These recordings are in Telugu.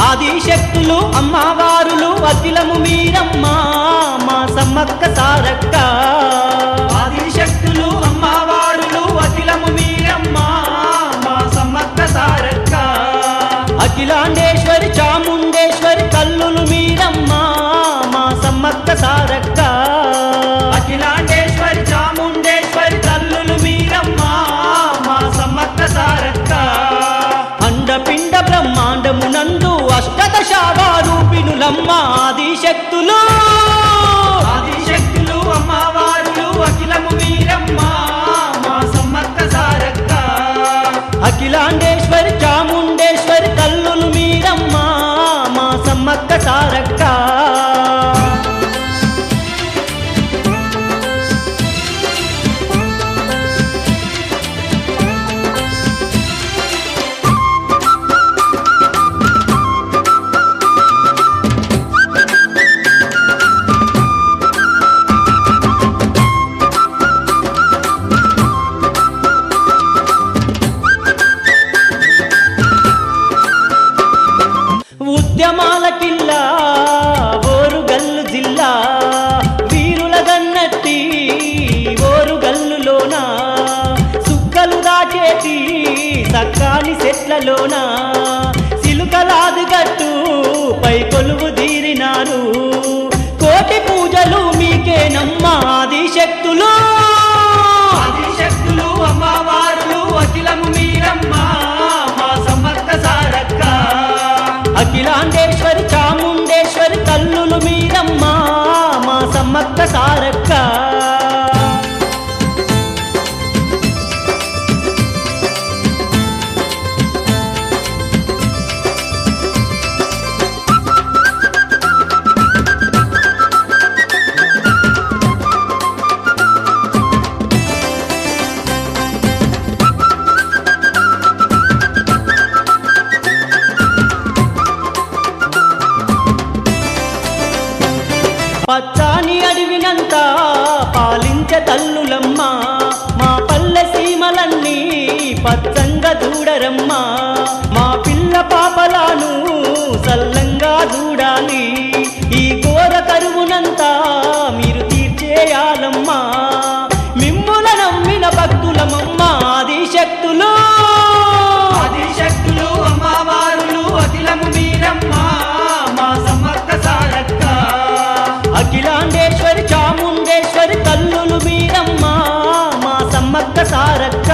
ఆదిశక్తులు అమ్మవారులు అఖిలము మీరమ్మ మా సమ్మక్క సారక్క ఆదిశక్తులు అమ్మవారులు అఖిలము మీరమ్మ మా సమ్మక్క సారక్క అఖిలాండేశ్వరి చాముండేశ్వరి కల్లులు మీరమ్మ మా సమ్మక్క సారక్క అఖిలాండేశ్వరి చాముండేశ్వరి కల్లులు మీరమ్మ మా సమ్మక్క సారక్క అండపిండ బ్రహ్మాండమునందు అష్టదశావారూపిణులమ్మ ఆదిశక్తులు ఆదిశక్తులు అమ్మవారులు అఖిలము మీరమ్మ మా సమ్మక్క సారక్క అఖిలాండేశ్వరి చాముండేశ్వరి కల్లులు మీరమ్మ మా సమ్మక్క సారక్క ఉద్యమాల కిల్లా ఓరుగల్లు జిల్లా వీరుల గన్నట్టి ఓరుగల్లులోన సుక్కలు దాచేటి సక్కాని చెట్లలోన సిలుకలాది గట్టు పై కొలువు తీరినారు కోటి పూజలు మీకేనమ్మా ఆదిశక్తులు ఆదిశక్తులు అమ్మవారులు అఖిలము మీరమ్మ మా సమ్మక్క సారక్క అఖిలాండేశ్వరి చాముండేశ్వరి కల్లులు మీరమ్మ మా సమ్మక్క సారక్క పచ్చాని అడవినంత పాలించే తల్లులమ్మ మా పల్లె సీమలన్నీ పచ్చంగా దూడరమ్మ మా పిల్ల పాపలాను సల్లంగా దూడాలి ఈ ఘోర కరువునంతా మీరు తీర్చేయాలమ్మా మిమ్ముల నమ్మిన భక్తులమమ్మ ఆదిశక్తులు ఆదిశక్తులు అమ్మవారులు అఖిలము మీరమ్మ మా సమ్మక్క సారక్క అఖిలాండేశ్వరి చాముండేశ్వరి తల్లులు మీరమ్మ మా సమ్మక్క సారక్క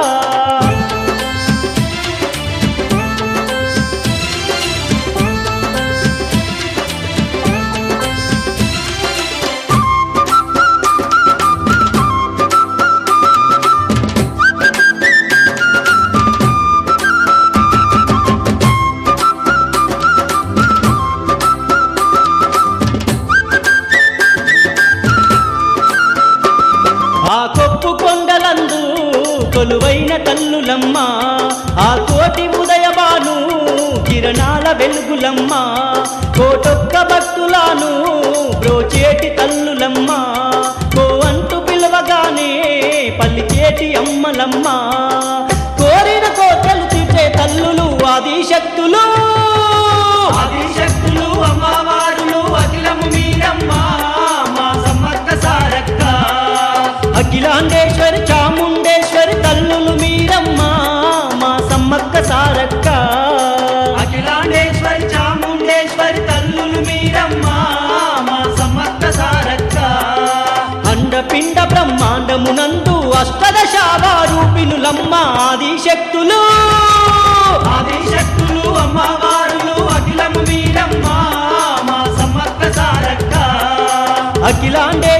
ఆ కొప్పు కొండలందు కొలువైన తల్లులమ్మ ఆ కోటి ఉదయబాను కిరణాల వెలుగులమ్మ కోటొక్క భక్తులాను బ్రోచేటి తల్లులమ్మ కో అంటూ పిలవగానే పల్లిచేటి అమ్మలమ్మ కోరిన కోటలు తీర్చే తల్లులు ఆదిశక్తులు ఆదిశక్తులు అమ్మవారులు అఖిలము మీరమ్మ మా సమ్మక్క సారక్క అఖిలాండేశ్వరి చాముండేశ్వరి తల్లులు మీరమ్మ మా సమ్మక్క సారక్క అఖిలాండేశ్వరి చాముండేశ్వరి తల్లులు మీరమ్మ మా సమ్మక్క సారక్క అండపిండ బ్రహ్మాండమునందు అష్టదశావారూపిణులమ్మ ఆదిశక్తులు ఆదిశక్తులు అమ్మవారులు అఖిలము మీరమ్మ మా సమ్మక్క సారక్క అఖిలాండే